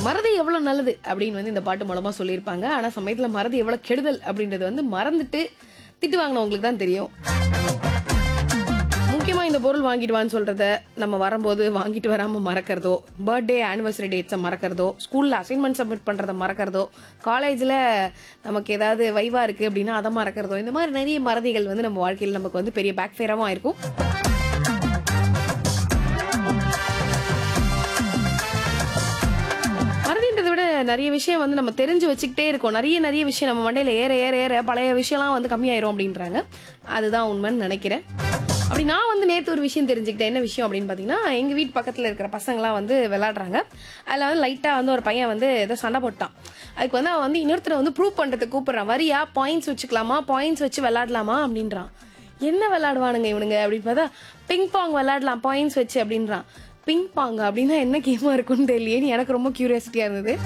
மறதி எவ்வளவு நல்லது அப்படின்னு வந்து இந்த பாட்டு மூலமா சொல்லியிருப்பாங்க ஆனா சமயத்துல மறதி எவ்வளவு கெடுதல் அப்படின்றது வந்து மறந்துட்டு திட்டு வாங்கினவங்களுக்கு தான் தெரியும் முக்கியமா இந்த பொருள் வாங்கிட்டு வான்னு சொல்றத நம்ம வரும்போது வாங்கிட்டு வராம மறக்கிறதோ பர்த்டே ஆனிவர்சரி டேட்ஸை மறக்கிறதோ ஸ்கூல்ல அசைன்மெண்ட் சப்மிட் பண்றதை மறக்கிறதோ காலேஜ்ல நமக்கு ஏதாவது வைவா இருக்கு அப்படின்னா அதை மறக்கிறதோ இந்த மாதிரி நிறைய மறதிகள் வந்து நம்ம வாழ்க்கையில் நமக்கு வந்து பெரிய பேக் ஃபேராகவும் இருக்கும் மறதின்றதை விட நிறைய விஷயம் வந்து நம்ம தெரிஞ்சு வச்சுக்கிட்டே இருக்கோம் நிறைய நிறைய விஷயம் நம்ம மண்டையில ஏற ஏற ஏற பழைய விஷயம்லாம் வந்து கம்மியாயிரும் அப்படின்றாங்க அதுதான் உண்மைன்னு நினைக்கிறேன் அப்படி நான் வந்து நேற்று ஒரு விஷயம் தெரிஞ்சுக்கிட்டேன் என்ன விஷயம் அப்படின்னு பார்த்தீங்கன்னா எங்கள் வீட்டு பக்கத்தில் இருக்கிற பசங்களாம் வந்து விளையாடுறாங்க அதில் வந்து லைட்டாக வந்து ஒரு பையன் வந்து ஏதோ சண்டை போட்டான் அதுக்கு வந்து அவன் வந்து இன்னொருத்தரை வந்து ப்ரூவ் பண்ணுறதுக்கு கூப்பிட்றான் வரியா பாயிண்ட்ஸ் வச்சுக்கலாமா பாயிண்ட்ஸ் வச்சு விளையாடலாமா அப்படின்றான் என்ன விளையாடுவானுங்க இவனுங்க அப்படின்னு பார்த்தா பிங் பாங் விளையாடலாம் பாயிண்ட்ஸ் வச்சு அப்படின்றான் பிங் பாங் அப்படின்னா என்ன கேமா இருக்கும்னு தெரியலையேன்னு எனக்கு ரொம்ப கியூரியாசிட்டியா இருந்தது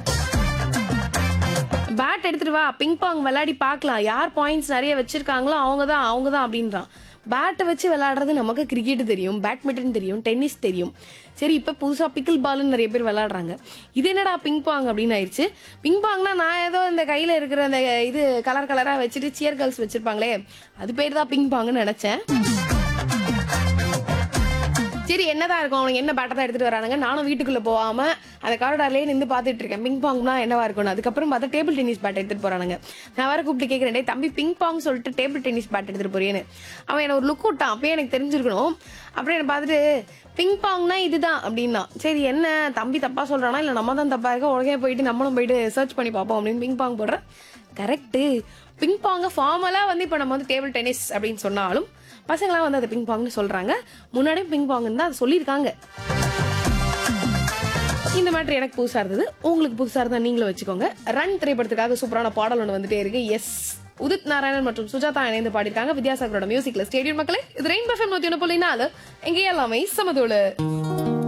பேட் எடுத்துட்டு வா பிங் பாங் விளையாடி பார்க்கலாம் யார் பாயிண்ட்ஸ் நிறைய வச்சிருக்காங்களோ அவங்க தான் அவங்க தான் அப்படின்றான் பேட்டை வச்சு விளையாடுறது நமக்கு கிரிக்கெட் தெரியும் பேட்மிண்டன் தெரியும் டென்னிஸ் தெரியும் சரி இப்போ புதுசாக பிக்கிள் பால்னு நிறைய பேர் விளையாடுறாங்க இது என்னடா பிங் பாங் அப்படின்னு ஆயிடுச்சு பிங் பாங்னா நான் ஏதோ இந்த கையில் இருக்கிற அந்த இது கலர் கலராக வச்சுட்டு சியர் கேர்ள்ஸ் வச்சிருப்பாங்களே அது பேர் தான் பிங் பாங்னு நினச்சேன் சரி என்னதான் இருக்கும் அவனுக்கு என்ன பேட்டை தான் எடுத்துட்டு வரானுங்க நானும் வீட்டுக்குள்ள போகாம அந்த காரிடார்லயே நின்று பார்த்துட்டு இருக்கேன் பிங் பாங்னா என்னவா இருக்கும் அதுக்கப்புறம் பார்த்தா டேபிள் டென்னிஸ் பேட் எடுத்துட்டு போறானுங்க நான் வேற கூப்பிட்டு கேட்கிறேன் டேய் தம்பி பிங் பாங் சொல்லிட்டு டேபிள் டென்னிஸ் பேட் எடுத்துட்டு போறேன்னு அவன் என்ன ஒரு லுக் விட்டான் அப்பயே எனக்கு தெரிஞ்சிருக்கணும் அப்புறம் என்ன பார்த்துட்டு பிங் பாங்னா இதுதான் அப்படின்னா சரி என்ன தம்பி தப்பா சொல்றானா இல்ல நம்ம தான் தப்பா இருக்க உடனே போயிட்டு நம்மளும் போயிட்டு சர்ச் பண்ணி பார்ப்போம் அப்படின்னு பிங் பாங் போடுறேன் கரெக்டு பிங் பாங்க ஃபார்மலா வந்து இப்போ நம்ம வந்து டேபிள் டென்னிஸ் அப்படின்னு சொன்னாலும் பசங்களாம் வந்து அதை பிங் பாங்னு சொல்றாங்க முன்னாடியும் பிங் பாங்னு தான் அதை சொல்லியிருக்காங்க இந்த மேட்ரு எனக்கு புதுசா இருந்தது உங்களுக்கு புதுசா இருந்தா நீங்களும் வச்சுக்கோங்க ரன் திரைப்படத்துக்காக சூப்பரான பாடல் ஒன்று வந்துட்டே இருக்கு எஸ் உதித் நாராயணன் மற்றும் சுஜாதா இணைந்து பாடியிருக்காங்க வித்யாசாகரோட மியூசிக்ல ஸ்டேடியம் மக்களே இது ரெயின் பஃபம் நூத்தி ஒன்று புள்ளி நாலு எங்கே எல்லாமே சமதோடு